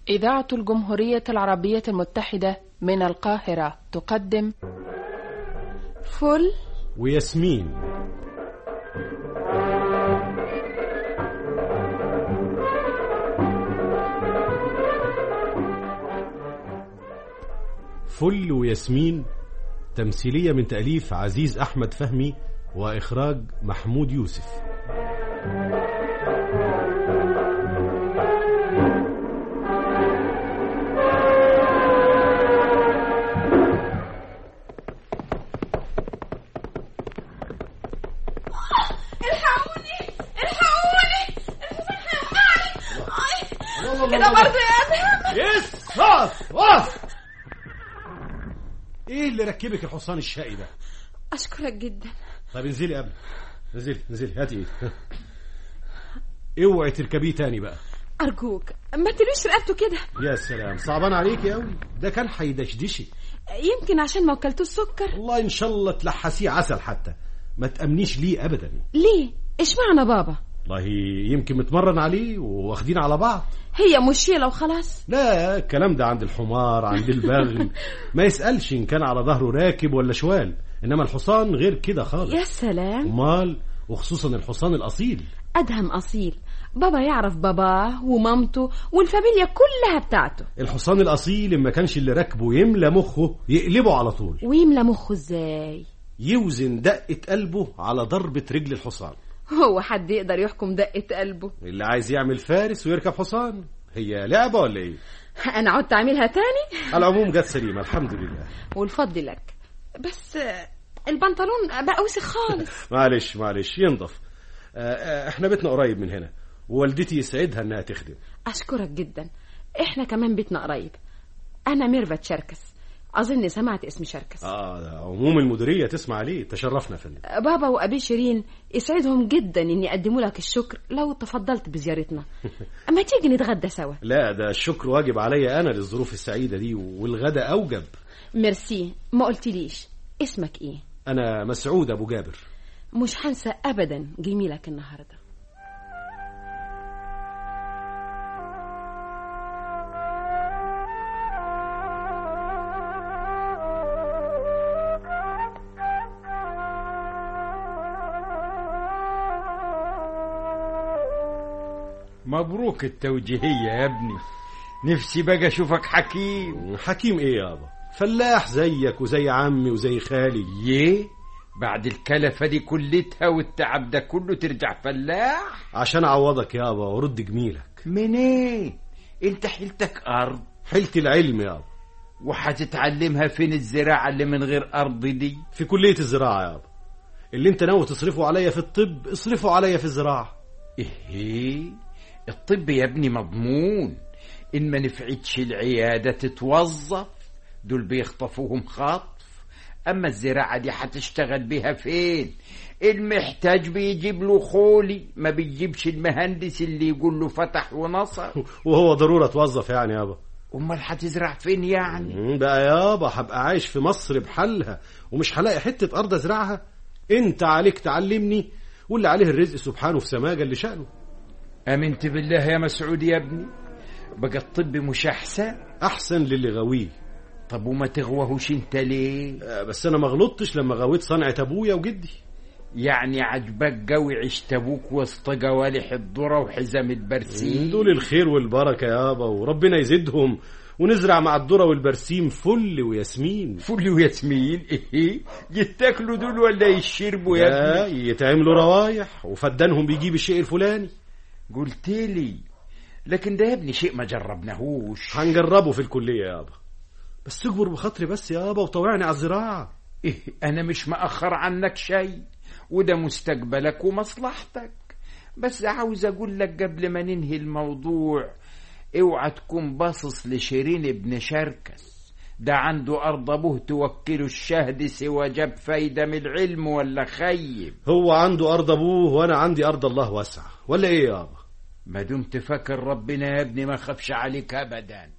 إذاعة الجمهورية العربية المتحدة من القاهرة تقدم فل وياسمين فل وياسمين تمثيلية من تأليف عزيز أحمد فهمي وإخراج محمود يوسف الحقوني الحقوني الحقوني كده برضه يا ادهم يس وقف وقف ايه اللي ركبك الحصان الشقي ده اشكرك جدا طب انزلي قبل انزلي انزلي هاتي ايدي اوعي تركبيه تاني بقى ارجوك ما تلوش رقبته كده يا سلام صعبان عليكي قوي ده كان هيدشدشك يمكن عشان ما وكلتوش سكر والله ان شاء الله تلحسيه عسل حتى ما تأمنيش ليه ابدا ليه اشمعنى بابا والله يمكن متمرن عليه واخدين على بعض هي مشيلة وخلاص لا الكلام ده عند الحمار عند البغل ما يسألش إن كان على ظهره راكب ولا شوال إنما الحصان غير كده خالص يا سلام أمال وخصوصا الحصان الأصيل ادهم اصيل بابا يعرف باباه ومامته والفاميليا كلها بتاعته الحصان الأصيل ما كانش اللي راكبه يملى مخه يقلبه على طول ويملى مخه ازاي يوزن دقة قلبه على ضربة رجل الحصان هو حد يقدر يحكم دقة قلبه اللي عايز يعمل فارس ويركب حصان هي لعبة ولا ايه انا عدت اعملها تاني على العموم جت سليمة الحمد لله والفضل لك بس آه، البنطلون بقى وسخ خالص معلش معلش ينضف آه، آه، احنا بيتنا قريب من هنا ووالدتي يسعدها انها تخدم اشكرك جدا احنا كمان بيتنا قريب انا ميرفت شركس اظن سمعت اسم شركس اه ده عموم المديريه تسمع عليه تشرفنا يا فندم بابا وابي شيرين يسعدهم جدا ان يقدموا لك الشكر لو تفضلت بزيارتنا اما تيجي نتغدى سوا لا ده الشكر واجب عليا انا للظروف السعيده دي والغدا اوجب ميرسي ما قلتليش اسمك ايه انا مسعود ابو جابر مش هنسى ابدا جميلك النهارده مبروك التوجيهية يا ابني نفسي بقى اشوفك حكيم حكيم ايه يابا فلاح زيك وزي عمي وزي خالي يه بعد الكلفة دي كلتها والتعب ده كله ترجع فلاح عشان اعوضك يابا وارد جميلك منين انت حيلتك ارض حيلة العلم يابا وهتتعلمها فين الزراعة اللي من غير ارض دي في كليه الزراعه يابا اللي انت ناوي تصرفه عليا في الطب اصرفه عليا في الزراعه ايه الطب يا ابني مضمون ان ما نفعتش العيادة تتوظف دول بيخطفوهم خطف اما الزراعة دي هتشتغل بيها فين المحتاج بيجيب له خولي ما بيجيبش المهندس اللي يقول له فتح ونصر وهو ضروره اتوظف يعني يابا امال هتزرع فين يعني مم، بقى يابا هبقى عايش في مصر بحالها ومش هلاقي حته ارض ازرعها انت عليك تعلمني واللي عليه الرزق سبحانه في سماجه اللي شأنه امنت بالله يا مسعود يا ابني بقى الطب مش احسن احسن للي غاويه طب وما تغوهوش انت ليه آه، بس انا ما غلطتش لما غاويت صنعه ابويا وجدي يعني عجبك قوي عشت ابوك وسط جوالح الذره وحزام البرسيم دول الخير والبركه يابا وربنا يزيدهم ونزرع مع الذره والبرسيم فل وياسمين فل وياسمين ايه يتاكلوا دول ولا يشربوا يا ده ابني يتعملوا روايح وفدانهم بيجيب الشيء الفلاني قلت لي لكن ده يا ابني شيء ما جربناهوش هنجربه في الكليه يابا بس اجبر بخاطري بس يابا وطوعني على الزراعه إيه أنا مش مأخر عنك شيء وده مستقبلك ومصلحتك بس عاوز أقول لك قبل ما ننهي الموضوع اوعى تكون باصص لشيرين ابن شركس ده عنده أرض أبوه توكله الشهد سوى جاب فايدة من العلم ولا خيب هو عنده ارض ابوه وانا عندي ارض الله واسعه ولا ايه يابا ما دمت فاكر ربنا يا ابني ما خافش عليك أبدا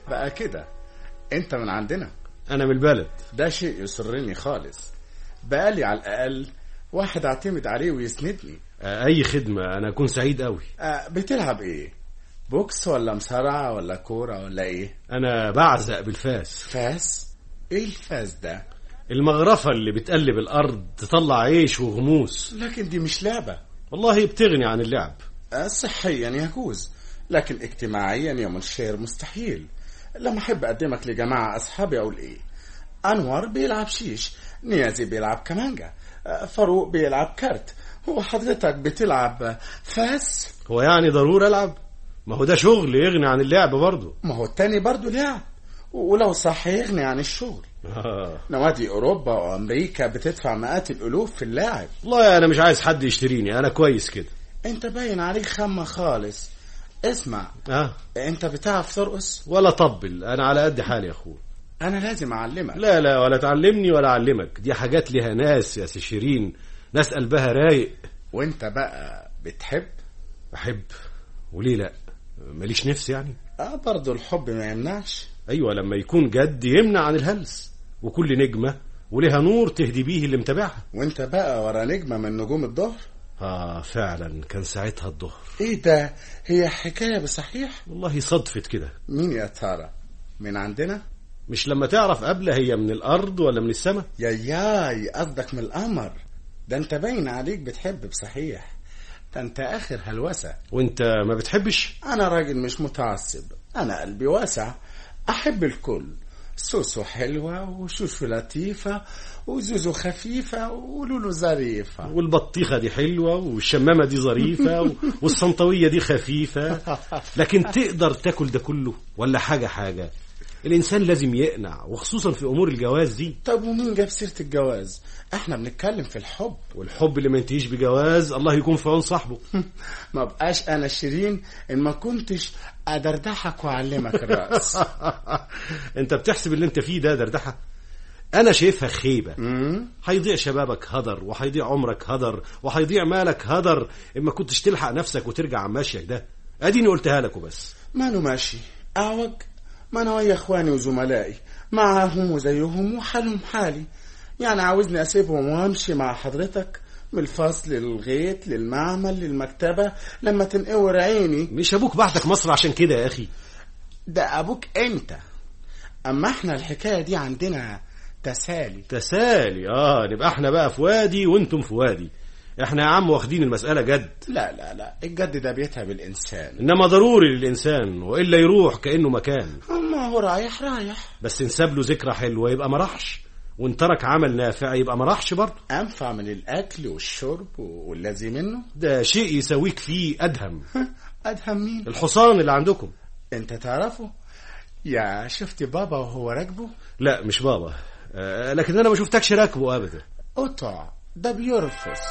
بقى كده انت من عندنا انا من البلد ده شيء يسرني خالص بقالي على الاقل واحد اعتمد عليه ويسندني آه، اي خدمه انا اكون سعيد قوي آه بتلعب ايه بوكس ولا مصارعة ولا كورة ولا ايه انا بعزق بالفاس فاس ايه الفاس ده المغرفه اللي بتقلب الارض تطلع عيش وغموس لكن دي مش لعبة والله بتغني عن اللعب آه صحيا يجوز لكن اجتماعيا يا منشير مستحيل لما احب اقدمك لجماعة اصحابي اقول ايه انور بيلعب شيش نيازي بيلعب كمانجا آه، فاروق بيلعب كارت هو حضرتك بتلعب فاس هو يعني ضروري العب ما هو ده شغل يغني عن اللعب برضه ما هو التاني برضه لعب ولو صح يغني عن الشغل آه. نوادي اوروبا وامريكا بتدفع مئات الالوف في اللاعب والله انا مش عايز حد يشتريني انا كويس كده انت باين عليك خامة خالص اسمع اه انت بتعرف ترقص ولا طبل انا على قد حالي يا اخويا انا لازم اعلمك لا لا ولا تعلمني ولا اعلمك دي حاجات ليها ناس يا سي شيرين ناس قلبها رايق وانت بقى بتحب احب وليه لا ماليش نفس يعني اه برضه الحب ما يمنعش ايوه لما يكون جد يمنع عن الهلس وكل نجمه وليها نور تهدي بيه اللي متابعها وانت بقى ورا نجمة من نجوم الظهر اه فعلا كان ساعتها الظهر ايه ده هي حكاية بصحيح والله صدفت كده مين يا ترى من عندنا مش لما تعرف قبل هي من الارض ولا من السماء يا ياي قصدك من القمر ده انت باين عليك بتحب بصحيح ده انت اخر هلوسة وانت ما بتحبش انا راجل مش متعصب انا قلبي واسع احب الكل سوسو حلوة وشوشو لطيفة وزوزو خفيفة ولولو ظريفة والبطيخه دي حلوه والشمامه دي ظريفه و- والصنطويه دي خفيفه لكن تقدر تاكل ده كله ولا حاجه حاجه الانسان لازم يقنع وخصوصا في امور الجواز دي طب ومين جاب سيرة الجواز احنا بنتكلم في الحب والحب اللي ما ينتهيش بجواز الله يكون في عون صاحبه ما بقاش انا شيرين ان ما كنتش ادردحك واعلمك الرأس انت بتحسب اللي انت فيه ده دردحه انا شايفها خيبه مم؟ هيضيع شبابك هدر وهيضيع عمرك هدر وهيضيع مالك هدر اما كنتش تلحق نفسك وترجع عن ماشيك ده اديني قلتها لك وبس ماله ماشي اعوج ما انا ويا اخواني وزملائي معاهم وزيهم وحالهم حالي يعني عاوزني اسيبهم وامشي مع حضرتك من الفصل للغيط للمعمل للمكتبة لما تنقور عيني مش ابوك بعتك مصر عشان كده يا اخي ده ابوك انت اما احنا الحكاية دي عندنا تسالي تسالي اه نبقى احنا بقى في وادي وانتم في وادي احنا يا عم واخدين المسألة جد لا لا لا الجد ده بيتعب الانسان انما ضروري للانسان والا يروح كانه مكان اما هو رايح رايح بس نساب له ذكرى حلوه يبقى ما راحش وان ترك عمل نافع يبقى ما راحش برضه انفع من الاكل والشرب والذي منه ده شيء يساويك فيه ادهم ادهم مين الحصان اللي عندكم انت تعرفه يا شفت بابا وهو راكبه لا مش بابا آه لكن انا ما شفتكش راكبه ابدا قطع ده بيرفس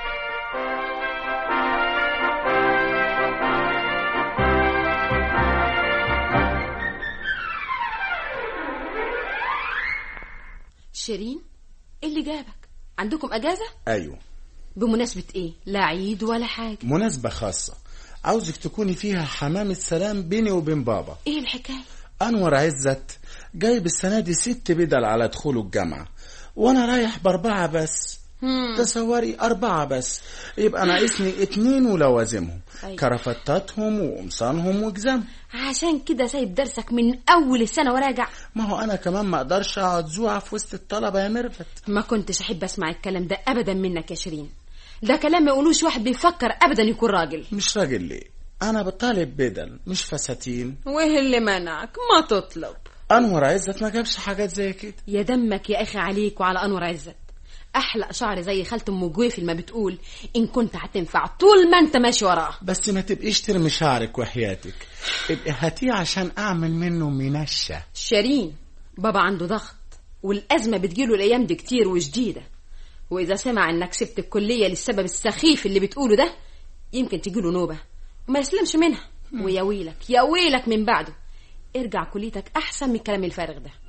شيرين ايه اللي جابك عندكم اجازه ايوه بمناسبه ايه لا عيد ولا حاجه مناسبة خاصة عاوزك تكوني فيها حمام السلام بيني وبين بابا ايه الحكايه انور عزت جايب السنة دي ست بدل على دخوله الجامعة وانا رايح باربعة بس تصوري أربعة بس يبقى ناقصني اتنين ولوازمهم أيوة. كرافتاتهم وقمصانهم وجزام عشان كده سايب درسك من اول السنه وراجع ما هو أنا كمان ما أقدرش أقعد زوعة في وسط الطلبة يا ميرفت ما كنتش احب اسمع الكلام ده ابدا منك يا شيرين ده كلام ما يقولوش واحد بيفكر ابدا يكون راجل مش راجل ليه أنا بطالب بدل مش فساتين وايه اللي منعك ما تطلب أنور عزت ما جابش حاجات زي كده يا دمك يا اخي عليك وعلى انور عزت احلق شعر زي خالة ام جويفل ما بتقول ان كنت هتنفع طول ما انت ماشي وراه بس ما تبقيش ترمي شعرك وحياتك ابقي هاتيه عشان أعمل منه منشة شيرين بابا عنده ضغط والازمه بتجيله الايام دي كتير وجديده واذا سمع انك سبت الكليه للسبب السخيف اللي بتقوله ده يمكن تجيله نوبه وما يسلمش منها ويا ويلك يا ويلك من بعده ارجع كليتك احسن من الكلام الفارغ ده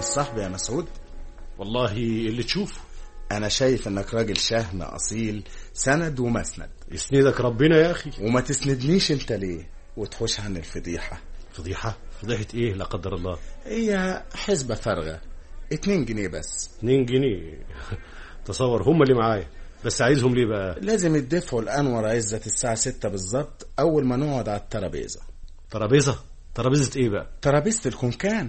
مش صاحبي يا مسعود والله اللي تشوفه انا شايف انك راجل شهم اصيل سند ومسند يسندك ربنا يا اخي وما تسندنيش انت ليه وتحوش عن الفضيحة فضيحة فضيحة ايه لا قدر الله هي حسبة فارغة اتنين جنيه بس 2 جنيه تصور هم اللي معايا بس عايزهم ليه بقى لازم يدفعوا لأنور عزت الساعة ستة بالظبط أول ما نقعد على الترابيزة ترابيزة ترابيزة ايه بقى ترابيزة الكونكان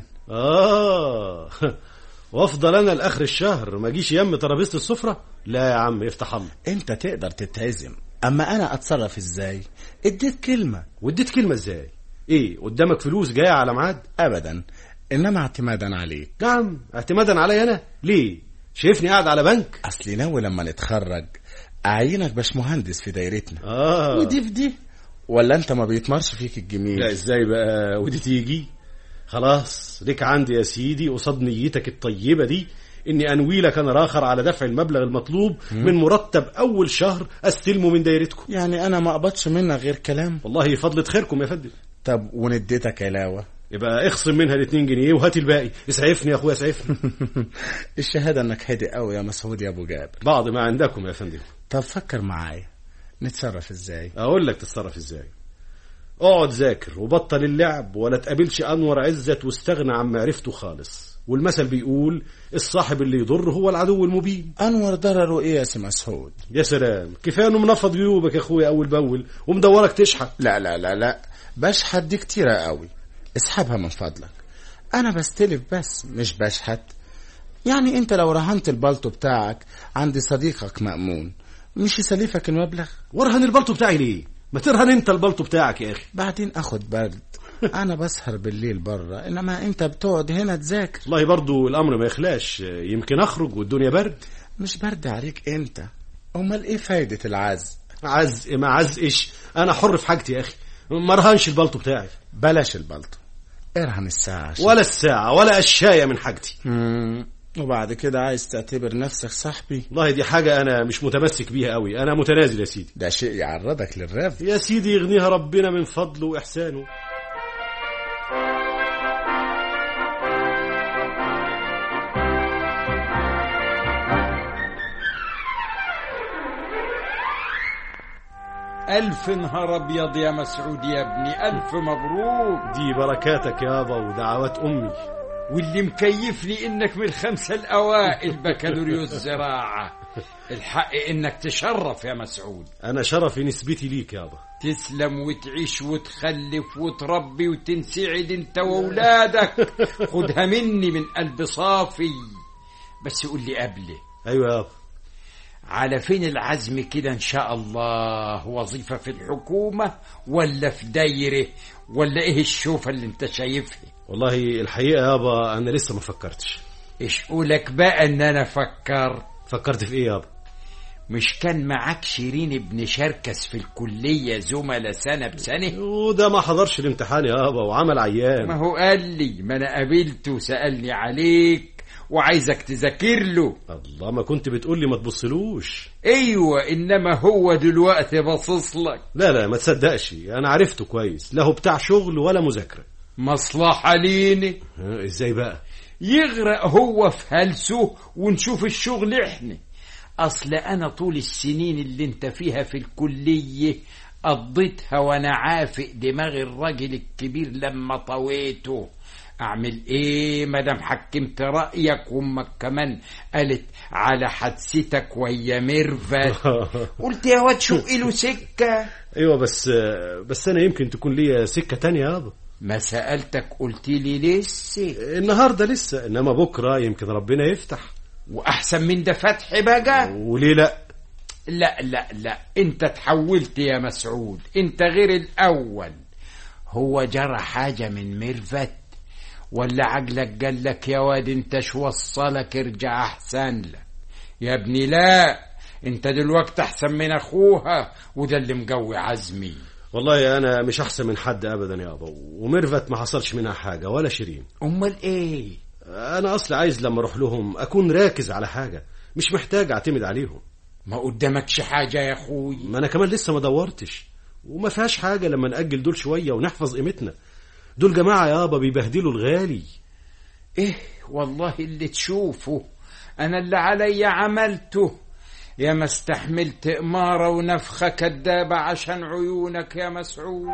اه وافضل انا لاخر الشهر ما اجيش يم ترابيزة السفرة لا يا عم افتح الله انت تقدر تتعزم اما انا اتصرف ازاي اديت كلمة واديت كلمة ازاي ايه قدامك فلوس جاية على ميعاد ابدا انما اعتمادا عليك نعم اعتمادا عليا انا ليه شايفني قاعد على بنك اصلي ناوي لما نتخرج اعينك باشمهندس في دايرتنا اه ودي في دي ولا انت ما بيتمرش فيك الجميل لا ازاي بقى ودي تيجي خلاص ليك عندي يا سيدي قصاد نيتك الطيبة دي اني انوي لك انا راخر على دفع المبلغ المطلوب من مرتب اول شهر استلمه من دايرتكم يعني انا ما اقبضش منك غير كلام والله فضلة خيركم يا فندم طب ونديتك علاوة يبقى اخصم منها الاتنين جنيه وهات الباقي اسعفني يا اخويا اسعفني الشهادة انك هادي قوي يا مسعود يا ابو جابر بعض ما عندكم يا فندم طب فكر معايا نتصرف ازاي اقول لك تتصرف ازاي اقعد ذاكر وبطل اللعب ولا تقابلش انور عزت واستغنى عن معرفته خالص والمثل بيقول الصاحب اللي يضر هو العدو المبين انور ضرره ايه يا سي مسعود يا سلام كفايه انه منفض جيوبك يا اخويا اول باول ومدورك تشحت لا لا لا لا بشحت دي كتيرة قوي اسحبها من فضلك انا بستلف بس مش بشحت يعني انت لو رهنت البلطو بتاعك عند صديقك مأمون مش يسلفك المبلغ وارهن البلطو بتاعي ليه ما ترهن انت البلطو بتاعك يا اخي بعدين اخد برد انا بسهر بالليل بره انما انت بتقعد هنا تذاكر والله برضو الامر ما يخلاش يمكن اخرج والدنيا برد مش برد عليك انت امال ايه فايدة العز عزق ما عزقش انا حر في حاجتي يا اخي ما رهنش البلطو بتاعي بلاش البلطو ارهن الساعة عشان ولا الساعه ولا قشايه من حاجتي مم. وبعد كده عايز تعتبر نفسك صاحبي والله دي حاجه انا مش متمسك بيها قوي انا متنازل يا سيدي ده شيء يعرضك للرفض يا سيدي يغنيها ربنا من فضله واحسانه ألف نهار أبيض يا مسعود يا ابني ألف مبروك دي بركاتك يابا ودعوات امي واللي مكيفني إنك من الخمسة الأوائل بكالوريوس زراعة الحق إنك تشرف يا مسعود انا شرفي نسبتي ليك يابا تسلم وتعيش وتخلف وتربي وتنسعد انت وولادك خدها مني من قلب صافي بس قول لي قبله ايوه يابا على فين العزم كده ان شاء الله وظيفة في الحكومة ولا في دايرة ولا ايه الشوفة اللي انت شايفها والله الحقيقه يابا انا لسه ما فكرتش ايش قولك بقى ان انا فكرت فكرت في ايه يابا مش كان معاك شيرين ابن شركس في الكلية زملاء سنة بسنة وده ما حضرش الامتحان يابا وعمل عيان ما هو قال لي ما انا قابلته وسألني عليك وعايزك تذاكر له الله ما كنت بتقول لي ما تبصلوش ايوه انما هو دلوقتي باصص لك لا لا ما تصدقش انا عرفته كويس لا هو بتاع شغل ولا مذاكره مصلحة لينا ها، ازاي بقى يغرق هو في هلسه ونشوف الشغل احنا اصل انا طول السنين اللي انت فيها في الكلية قضيتها وانا عافق دماغ الراجل الكبير لما طويته اعمل ايه مادام حكمت رايك وامك كمان قالت على حادثتك وهي ميرفت قلت يا واد شق له سكه ايوه بس بس انا يمكن تكون ليا سكه تانية يابا ما سالتك قلت لي لسه النهارده لسه انما بكره يمكن ربنا يفتح واحسن من ده فتح بقى وليه لا لا لا لا انت تحولت يا مسعود انت غير الاول هو جرى حاجة من ميرفت ولا عقلك قال لك يا واد انت شو وصلك ارجع احسن لك يا ابني لا انت دلوقتي احسن من اخوها وده اللي مقوي عزمي والله انا مش احسن من حد ابدا يابا وميرفت ما حصلش منها حاجه ولا شيرين امال ايه انا اصلا عايز لما اروح لهم اكون راكز على حاجه مش محتاج اعتمد عليهم ما قدامكش حاجة يا اخوي ما انا كمان لسه ما دورتش وما فيهاش حاجه لما ناجل دول شويه ونحفظ قيمتنا دول جماعه يابا بيبهدلوا الغالي ايه والله اللي تشوفه انا اللي علي عملته يا ما استحملت إمارة ونفخة كدابة عشان عيونك يا مسعود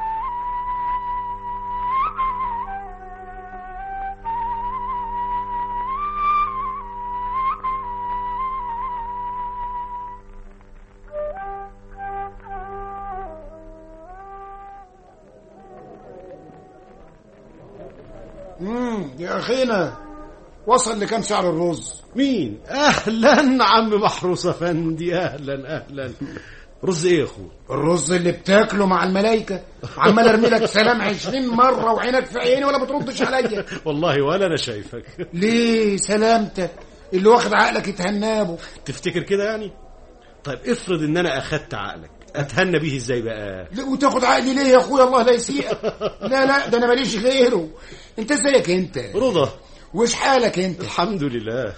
امم يا اخينا وصل لكم سعر الرز مين اهلا عم محروس افندي اهلا اهلا رز ايه يا اخو الرز اللي بتاكله مع الملايكة عمال ارمي لك سلام عشرين مرة وعينك في عيني ولا بتردش عليا والله ولا انا شايفك ليه سلامتك اللي واخد عقلك يتهنابه تفتكر كده يعني طيب افرض ان انا اخدت عقلك اتهنى بيه ازاي بقى ليه وتاخد عقلي ليه يا اخويا الله لا يسيئك لا لا ده انا ماليش غيره انت ازيك انت رضا وش حالك انت الحمد لله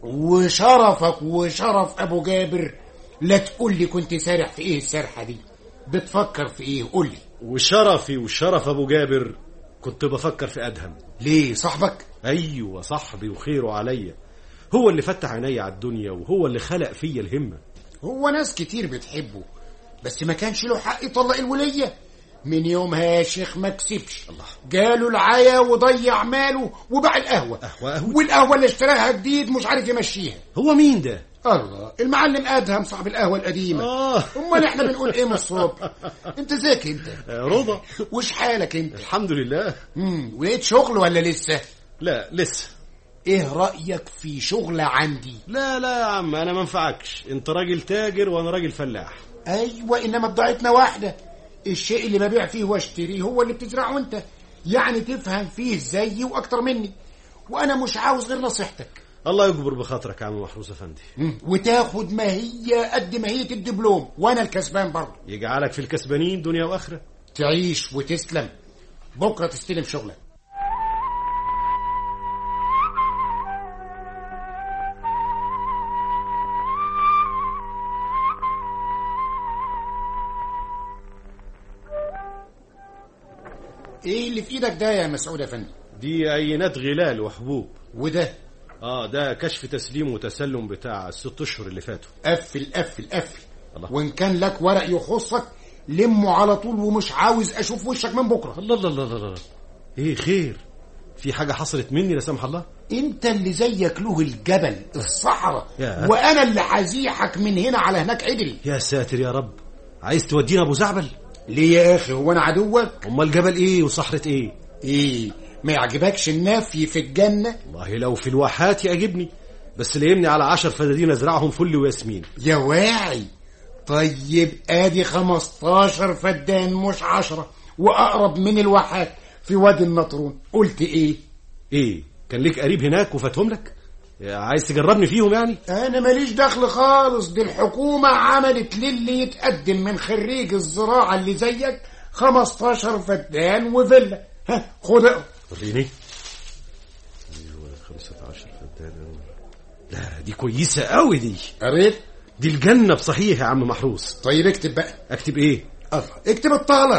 وشرفك وشرف ابو جابر لا تقول لي كنت سارح في ايه السرحه دي بتفكر في ايه قول لي وشرفي وشرف ابو جابر كنت بفكر في ادهم ليه صاحبك ايوه صاحبي وخيره عليا هو اللي فتح عيني على الدنيا وهو اللي خلق فيا الهمه هو ناس كتير بتحبه بس ما كانش له حق يطلق الوليه من يومها يا شيخ ما كسبش الله. جاله العيا وضيع ماله وباع القهوه قهوة قهوة؟ والقهوه اللي اشتراها جديد مش عارف يمشيها هو مين ده الله المعلم ادهم صاحب القهوه القديمه اه امال احنا بنقول ايه من الصبح انت ازيك انت آه، رضا وش حالك انت الحمد لله امم ولقيت شغل ولا لسه لا لسه ايه رايك في شغله عندي لا لا يا عم انا ما انفعكش انت راجل تاجر وانا راجل فلاح ايوه انما بضاعتنا واحده الشيء اللي ببيع فيه واشتريه هو اللي بتزرعه انت يعني تفهم فيه زيي واكتر مني وانا مش عاوز غير نصيحتك الله يكبر بخاطرك يا عم محروس افندي مم. وتاخد ما هي قد ما هي الدبلوم وانا الكسبان برضه يجعلك في الكسبانين دنيا واخره تعيش وتسلم بكره تستلم شغلك ايه اللي في ايدك ده يا مسعود يا فندم دي عينات غلال وحبوب وده اه ده كشف تسليم وتسلم بتاع الست اشهر اللي فاتوا قفل قفل قفل الله. وان كان لك ورق يخصك لمه على طول ومش عاوز اشوف وشك من بكره الله الله الله الله الله. ايه خير في حاجه حصلت مني لا سمح الله انت اللي زيك له الجبل الصحراء يا. وانا اللي هزيحك من هنا على هناك عدل يا ساتر يا رب عايز تودينا ابو زعبل ليه يا اخي هو انا عدوك امال جبل ايه وصحرة ايه ايه ما يعجبكش النفي في الجنه والله لو في الواحات يعجبني بس لايمني على عشر فدادين ازرعهم فل وياسمين يا واعي طيب ادي 15 فدان مش عشرة واقرب من الواحات في وادي النطرون قلت ايه ايه كان ليك قريب هناك وفاتهم لك يا عايز تجربني فيهم يعني انا ماليش دخل خالص دي الحكومة عملت للي يتقدم من خريج الزراعة اللي زيك 15 فدان وفيلا ها خد اقرا. وريني ايوه 15 فدان لا دي كويسه قوي دي قريت دي الجنه بصحيح يا عم محروس طيب اكتب بقى اكتب ايه الله اكتب الطلب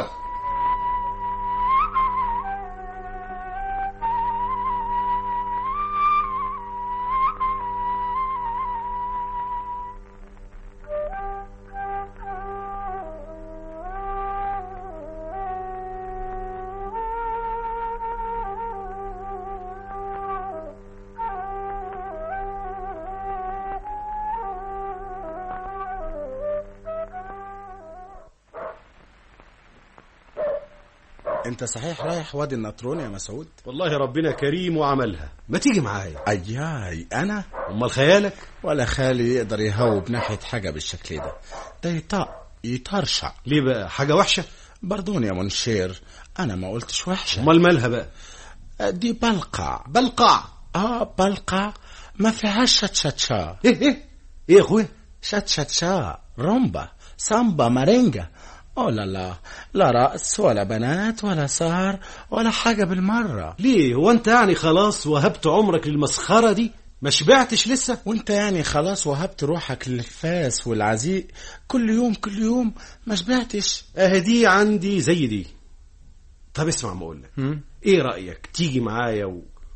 انت صحيح رايح وادي النطرون يا مسعود والله ربنا كريم وعملها ما تيجي معايا اياي انا امال خيالك ولا خالي يقدر يهوب ناحية حاجة بالشكل ده ده يطاق يطرشع ليه بقى حاجه وحشه برضون يا منشير انا ما قلتش وحشة امال مالها بقى دي بلقع بلقع اه بلقع ما فيهاش شاتشاتشا ايه ايه ايه يا اخويا شاتشاتشا رومبا سامبا مارينجا أو لا لا لا رأس ولا بنات ولا سهر ولا حاجة بالمرة ليه هو انت يعني خلاص وهبت عمرك للمسخره دي ما شبعتش لسه وانت يعني خلاص وهبت روحك للفاس والعزيق كل يوم كل يوم ما شبعتش اه دي عندي زي دي طب اسمع ما اقول لك ايه رايك تيجي معايا و...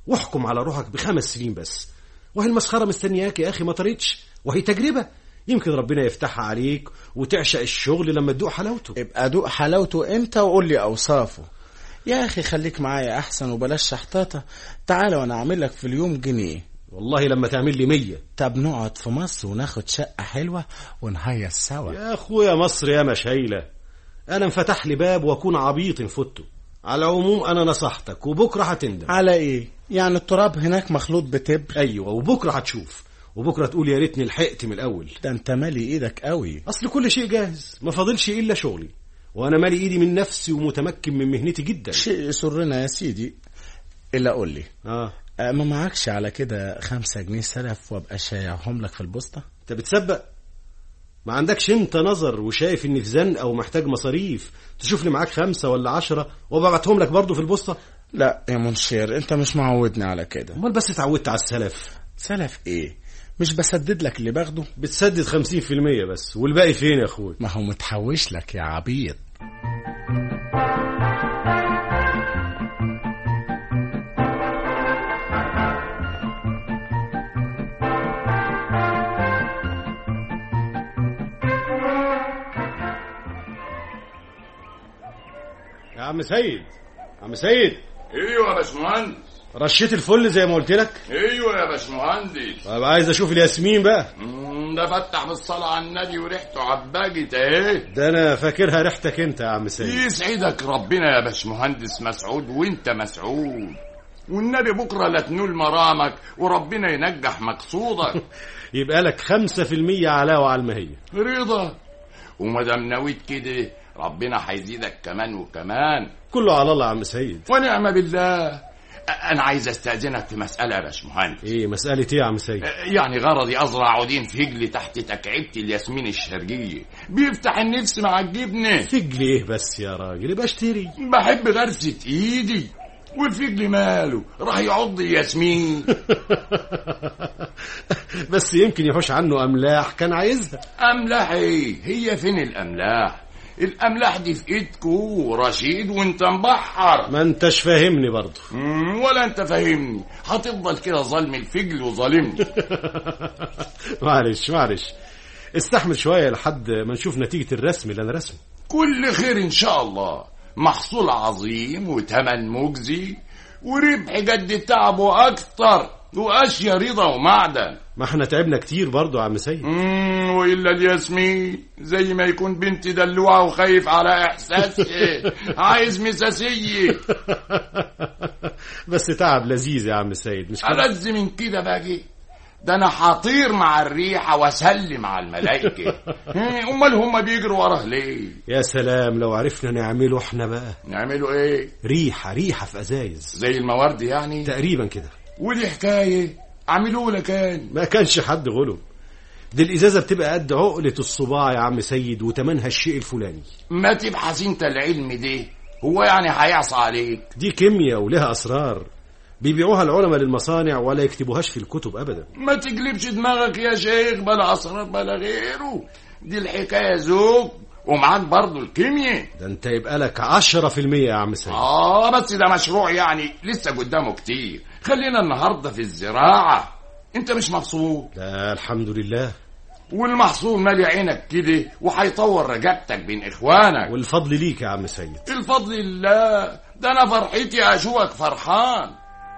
واحكم على روحك بخمس سنين بس وهي المسخرة مستنياك يا أخي ما طريتش وهي تجربة يمكن ربنا يفتحها عليك وتعشق الشغل لما تدوق حلاوته ابقى دوق حلاوته امتى وقول لي اوصافه يا اخي خليك معايا احسن وبلاش شحطاطه تعالى وانا اعمل لك في اليوم جنيه والله لما تعمل لي مية طب نقعد في مصر وناخد شقه حلوه ونهيص سوا يا أخويا مصر يا مشايلة أنا انفتح لي باب وأكون عبيط فته على العموم أنا نصحتك وبكرة هتندم على ايه يعني التراب هناك مخلوط بتبر أيوة وبكرة هتشوف وبكرة تقول يا ريتني لحقت من الأول ده انت مالي ايدك قوي أصل كل شيء جاهز ما فاضلش إلا شغلي وأنا مالي إيدي من نفسي ومتمكن من مهنتي جدا شيء يسرنا يا سيدي الا قول لي آه أه، ما معكش على كده خمسة جنيه سلف وابقى شايعهم لك في البوسطة أنت بتسبق ما عندكش انت نظر وشايف اني في زنقه ومحتاج مصاريف تشوف لي معاك خمسة ولا عشرة وببعتهم لك برضه في البوسطة لا يا منشير انت مش معودني على كده امال بس اتعودت على السلف سلف ايه مش بسدد لك اللي باخده بتسدد خمسين في المية بس والباقي فين يا اخوي ما هو متحوش لك يا عبيط يا عم سيد عم سيد ايوه يا باشمهندس رشيت الفل زي ما قلت لك ايوه يا باشمهندس طب عايز اشوف الياسمين بقى مم، ده فتح بالصلاة على النبي وريحته عباجت اهي ده انا فاكرها ريحتك انت يا عم سيد يسعدك ربنا يا باشمهندس مسعود وانت مسعود والنبي بكره لا تنول مرامك وربنا ينجح مقصودك يبقى لك خمسة في المية علاوة على المهية رضا وما دام نويت كده ربنا هيزيدك كمان وكمان كله على الله يا عم سيد ونعم بالله أ- انا عايز استاذنك في مساله يا باشمهندس ايه مسألة ايه يا عم سيد يعني غرضي ازرع عودين فجل تحت تكعيبة الياسمين الشرقية بيفتح النفس مع الجبنة فجل ايه بس يا راجل يبقى اشتري بحب غرسة ايدي والفجل ماله راح يعض الياسمين بس يمكن يحوش عنه املاح كان عايزها املاح ايه هي فين الاملاح الاملاح دي في ايدكو رشيد وانت مبحر ما انتش فاهمني برضه مم، ولا انت فاهمني هتفضل كده ظالم الفجل وظالمني معلش معلش استحمل شوية لحد ما نشوف نتيجة الرسم اللي انا رسمه كل خير ان شاء الله محصول عظيم وتمن مجزي وربح جد تعبه اكتر واشياء رضا ومعدن ما احنا تعبنا كتير برضه يا عم سيد مم، والا الياسمين زي ما يكون بنت دلوعه وخايف على احساسها عايز مساسيه بس تعب لذيذ يا عم سيد مش كده ألذ من كده باجي ده انا حاطير مع الريحه واسلم على الملائكه هم، امال هم بيجروا وراه ليه يا سلام لو عرفنا نعمله احنا بقى نعملوا ايه ريحة ريحة في ازايز زي الموارد يعني تقريبا كده ودي حكايه عملوا لك كان ما كانش حد غلب دي الازازة بتبقى قد عقلة الصباع يا عم سيد وتمنها الشيء الفلاني ما تبحث انت العلم ده هو يعني هيعصى عليك دي كيمياء ولها اسرار بيبيعوها العلماء للمصانع ولا يكتبوهاش في الكتب ابدا ما تقلبش دماغك يا شيخ بلا اسرار بلا غيره دي الحكايه ذوق ومعاك برضو الكيمياء ده انت يبقى لك عشرة في المية يا عم سيد اه بس ده مشروع يعني لسه قدامه كتير خلينا النهارده في الزراعه انت مش مبسوط لا الحمد لله والمحصول مالي عينك كده وهيطور رجبتك بين اخوانك والفضل ليك يا عم سيد الفضل لله ده انا فرحتي اشوفك فرحان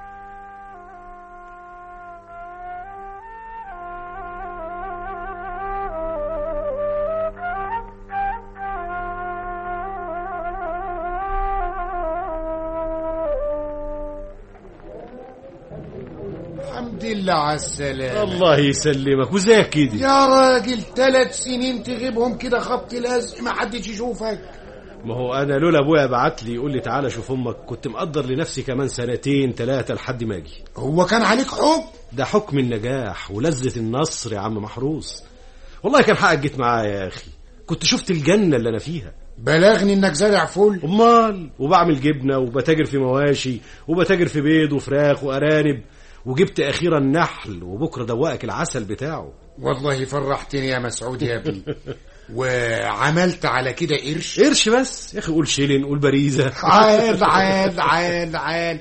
الحمد لله على السلامة الله يسلمك وزيك كده يا راجل ثلاث سنين تغيبهم كده خبط لازق ما حدش يشوفك ما هو انا لولا ابويا بعت لي يقول لي تعالى شوف امك كنت مقدر لنفسي كمان سنتين ثلاثة لحد ما اجي هو كان عليك حب ده حكم النجاح ولذة النصر يا عم محروس والله كان حقك جيت معايا يا اخي كنت شفت الجنة اللي انا فيها بلغني انك زارع فل امال وبعمل جبنة وبتاجر في مواشي وبتاجر في بيض وفراخ وارانب وجبت اخيرا نحل وبكره دوقك العسل بتاعه والله فرحتني يا مسعود يا ابني وعملت على كده قرش قرش بس يا اخي قول شيلين قول باريزة عال عال عال عال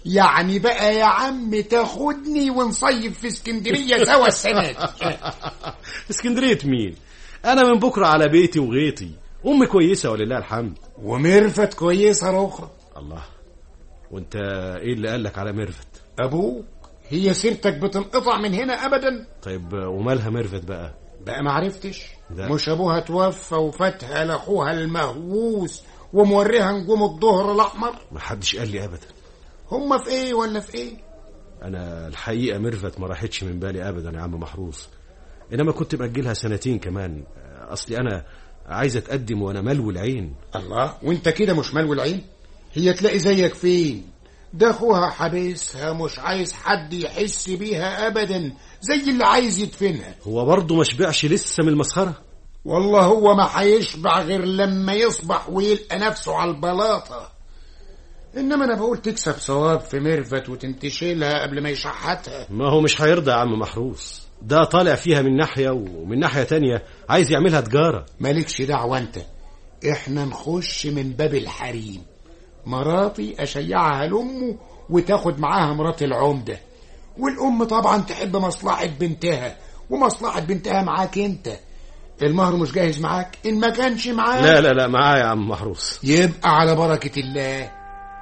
يعني بقى يا عم تاخدني ونصيف في اسكندريه سوا السنه دي اسكندريه مين انا من بكره على بيتي وغيطي امي كويسه ولله الحمد ومرفت كويسه اخرى الله وانت ايه اللي قالك على ميرفت ابوك هي سيرتك بتنقطع من هنا ابدا طيب ومالها ميرفت بقى بقى ما عرفتش لا. مش ابوها توفى وفاتها لاخوها المهووس وموريها نجوم الظهر الاحمر ما حدش قال لي ابدا هما في ايه ولا في ايه انا الحقيقه ميرفت ما راحتش من بالي ابدا يا عم محروس انما كنت مأجلها سنتين كمان اصلي انا عايز اتقدم وانا ملوي العين الله وانت كده مش ملوي العين هي تلاقي زيك فين ده اخوها حابسها مش عايز حد يحس بيها ابدا زي اللي عايز يدفنها هو برضه ما شبعش لسه من المسخره والله هو ما هيشبع غير لما يصبح ويلقى نفسه على البلاطة انما انا بقول تكسب ثواب في ميرفت وتنتشلها قبل ما يشحتها ما هو مش هيرضى يا عم محروس ده طالع فيها من ناحيه ومن ناحيه تانية عايز يعملها تجاره مالكش دعوة انت احنا نخش من باب الحريم مراتي اشيعها لامه وتاخد معاها مرات العمدة والام طبعا تحب مصلحة بنتها ومصلحة بنتها معاك انت المهر مش جاهز معاك ان ما كانش معاك لا لا لا معايا يا عم محروس يبقى على بركة الله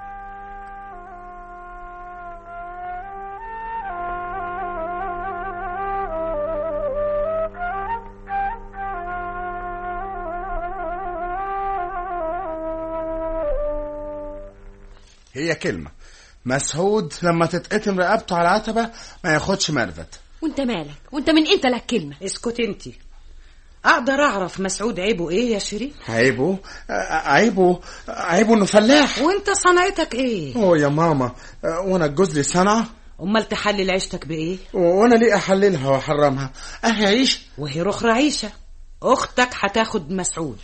هي كلمة مسعود لما تتقتم رقبته على العتبة ما ياخدش مرفت وانت مالك وانت من انت لك كلمه اسكت انت اقدر اعرف مسعود عيبه ايه يا شيرين عيبه آه، عيبه عيبه انه فلاح وانت صنعتك ايه هو يا ماما آه، وانا الجوز لي صنعة امال تحلل عيشتك بايه وانا ليه احللها واحرمها اهي عيش وهي رخرة عيشة اختك هتاخد مسعود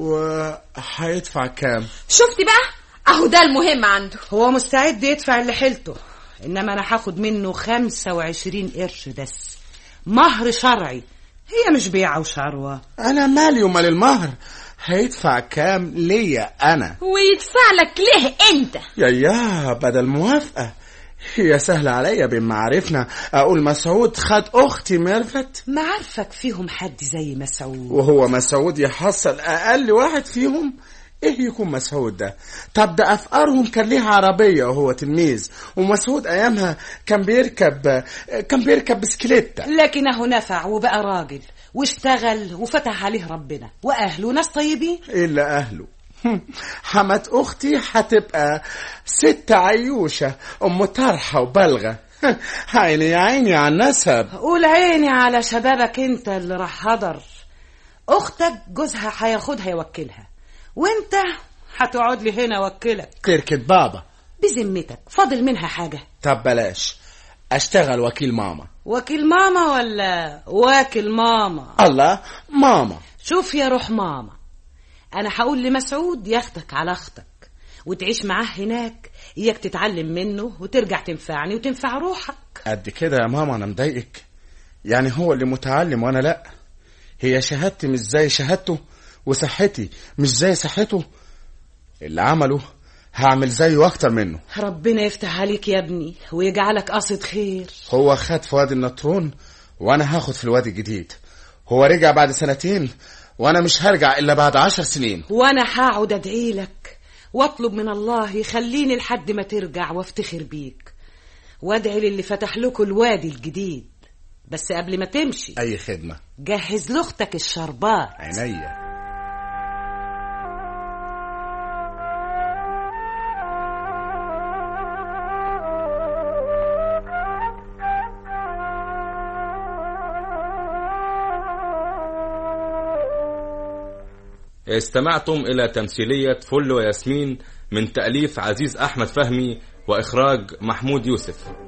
وهيدفع كام شفتي بقى اهو ده المهم عنده هو مستعد يدفع اللي حيلته انما انا هاخد منه خمسة وعشرين قرش بس مهر شرعي هي مش بيعة وشروة انا مالي ومال المهر هيدفع كام ليا انا ويدفع لك ليه انت يا يا بدل موافقة هي سهلة عليا بما عرفنا اقول مسعود خد اختي ميرفت معارفك فيهم حد زي مسعود وهو مسعود يحصل اقل واحد فيهم ايه يكون مسعود ده طب ده افقارهم كان ليها عربية وهو تلميذ ومسعود ايامها كان بيركب كان بيركب بسكليتة لكنه نفع وبقى راجل واشتغل وفتح عليه ربنا واهله ناس طيبين الا اهله حمات اختي هتبقى ست عيوشة ام طرحة وبلغة عيني يا عيني على النسب قول عيني على شبابك انت اللي راح هدر اختك جوزها هياخدها يوكلها وانت هتقعد لي هنا وكلك تركة بابا بذمتك فاضل منها حاجة طب بلاش اشتغل وكيل ماما وكيل ماما ولا واكل ماما الله ماما شوف يا روح ماما انا هقول لمسعود ياخدك على اختك وتعيش معاه هناك اياك تتعلم منه وترجع تنفعني وتنفع روحك قد كده يا ماما انا مضايقك يعني هو اللي متعلم وانا لا هي شهادتي مش زي شهادته وصحتي مش زي صحته اللي عمله هعمل زيه اكتر منه ربنا يفتح عليك يا ابني ويجعلك قصد خير هو خد في وادي النطرون وانا هاخد في الوادي الجديد هو رجع بعد سنتين وانا مش هرجع الا بعد عشر سنين وانا هقعد ادعي لك واطلب من الله يخليني لحد ما ترجع وافتخر بيك وادعي للي فتح لكم الوادي الجديد بس قبل ما تمشي اي خدمة جهز لاختك الشربات عينيا استمعتم إلى تمثيلية فل وياسمين من تأليف عزيز أحمد فهمي وإخراج محمود يوسف